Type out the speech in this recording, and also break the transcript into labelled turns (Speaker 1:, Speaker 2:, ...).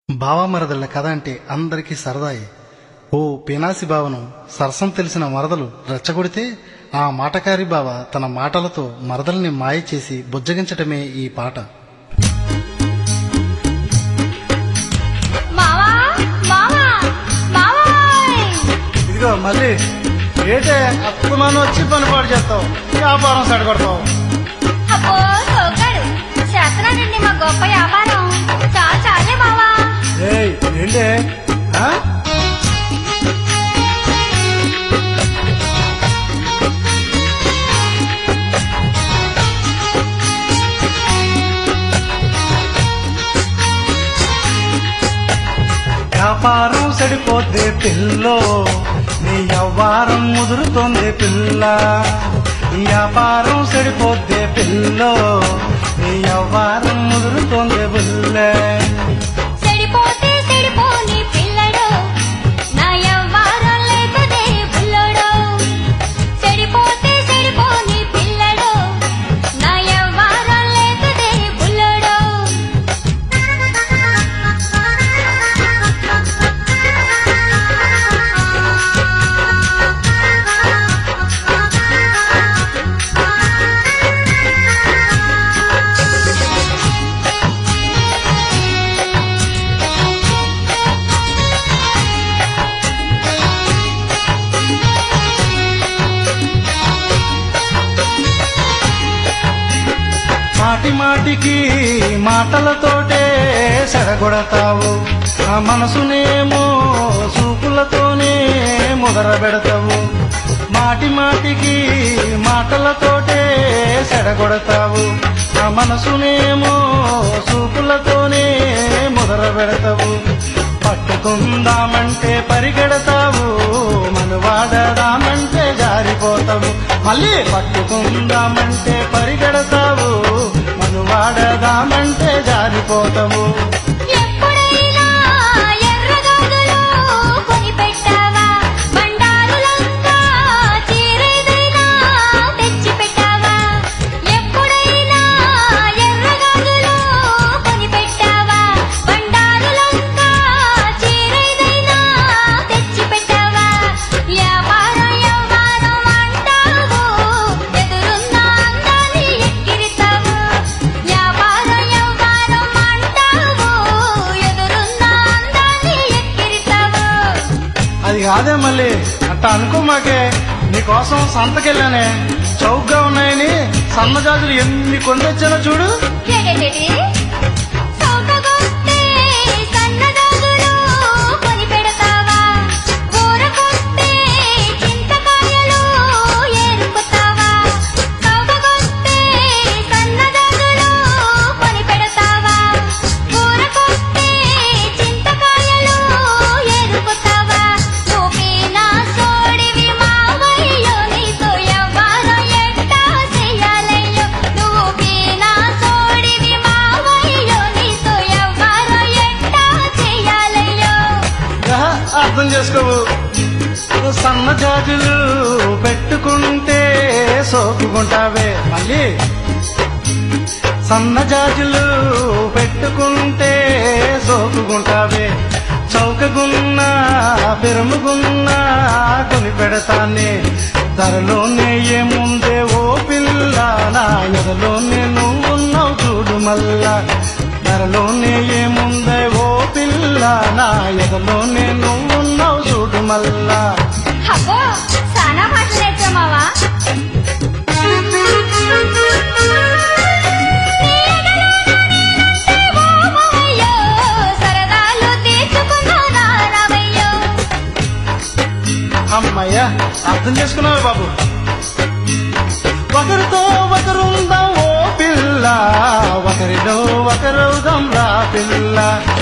Speaker 1: బావమరదళ్ళ కథ అంటే అందరికీ సరదాయే ఓ పీనాసి బావను సరసం తెలిసిన మరదలు రెచ్చగొడితే ఆ మాటకారి బావ తన మాటలతో మరదల్ని మాయ చేసి బుజ్జగించటమే ఈ పాట
Speaker 2: మావా మావా మావాయ్
Speaker 1: ఇదిగో మళ్ళీ ఏటే అత్తమాను వచ్చి పని పాడు చేస్తావు వ్యాపారం సడగొడతావు
Speaker 2: అబ్బో సోకాడు చేస్తున్నానండి మా గొప్ప వ్యాపారం చాలు చాలే మావా
Speaker 1: ఏయ్ ఏంటే ఆ? వ్యాపారం సడిపోద్ది పిల్లో నీ వ్యవహారం ముదురుతోంది పిల్ల వ్యాపారం సడిపోద్ది పిల్లో నీ వ్యవహారం ముదురుతోంది బుల్లే
Speaker 2: చెడిపోతే చెడిపోని పిల్లడు నా యవ్వారం లేకనే బుల్లడు చెడిపోతే చెడిపోని పిల్లడు నా యవ్వారం లేకనే బుల్లడు
Speaker 1: మాటి మాటికి మాటలతోటే సెడగొడతావు ఆ మనసునేమో చూపులతోనే ముదర పెడతావు మాటి మాటికి మాటలతోటే సెడగొడతావు ఆ మనసునేమో చూపులతోనే ముదర పెడతావు పట్టుకుందామంటే పరిగెడతావు మనవాడదామంటే జారిపోతావు మళ్ళీ పట్టుకుందామంటే పరిగెడతావు మనవాడదామంటే జారిపోతావు
Speaker 2: ఎప్పుడైనా ఎర్రగాజులు కొనిపెట్టావా? బండారులంతా చీరేదైనా తెచ్చిపెట్టావా? ఎప్పుడైనా ఎర్రగాజులు కొనిపెట్టావా? బండారులంతా చీరేదైనా తెచ్చిపెట్టావా? వ్యాపారం యవ్వారం అంటావు, ఎదురున్న అందాన్ని ఎక్కిరిస్తావు. వ్యాపారం యవ్వారం అంటావు, ఎదురున్న అందాన్ని ఎక్కిరిస్తావు.
Speaker 1: అది కాదే మళ్ళీ అట్ట అనుకో మాకే నీకోసం సంతకెళ్ళానే చౌకగా ఉన్నాయని సన్నజాజులు ఎన్ని కొండొచ్చానో చూడు
Speaker 2: ఏడేడేడి? చౌకగొస్తే సన్నజాజులు కొనిపెడతావా? ఊరకొస్తే చింతకాయలు ఏరుకుతావా? చౌకగొస్తే సన్నజాజులు కొనిపెడతావా? ఊరకొస్తే చింతకాయలు ఏరుకుతావా? చూపినా సోడివి మావయ్యో, నీతో యవ్వారం ఎట్టా చెయ్యాలయ్యో? నువ్వు పీనా సోడివి మావయ్యో, నీతో యవ్వారం ఎట్టా చెయ్యాలయ్యో?
Speaker 1: ఆహా, అర్థం చేసుకోవు సన్నజాజులు పెట్టుకుంటే సోకుకుంటావే మళ్ళీ సన్నజాజులు పెట్టుకుంటే సోకుకుంటావే చౌకగున్నా పెరుముగున్నా కొని పెడతానే ధరలోనే ఏముందే ఓ పిల్ల నా ఎదలోనే నువ్వున్నావు చూడు మల్లా ధరలోనే ఏముందే ఓ పిల్ల నా ఎదలోనే నువ్వున్నావు చూడు మల్లా
Speaker 2: అబ్బో చాలా భాషలు నేర్చామావా సరదాలు తీర్చుకున్నా రావయ్యో
Speaker 1: అమ్మయ్యా అర్థం చేసుకున్నావే బాబు ఒకరితో ఒకరుందాం ఓ పిల్ల ఒకరిలో ఒకరుదాం రా పిల్ల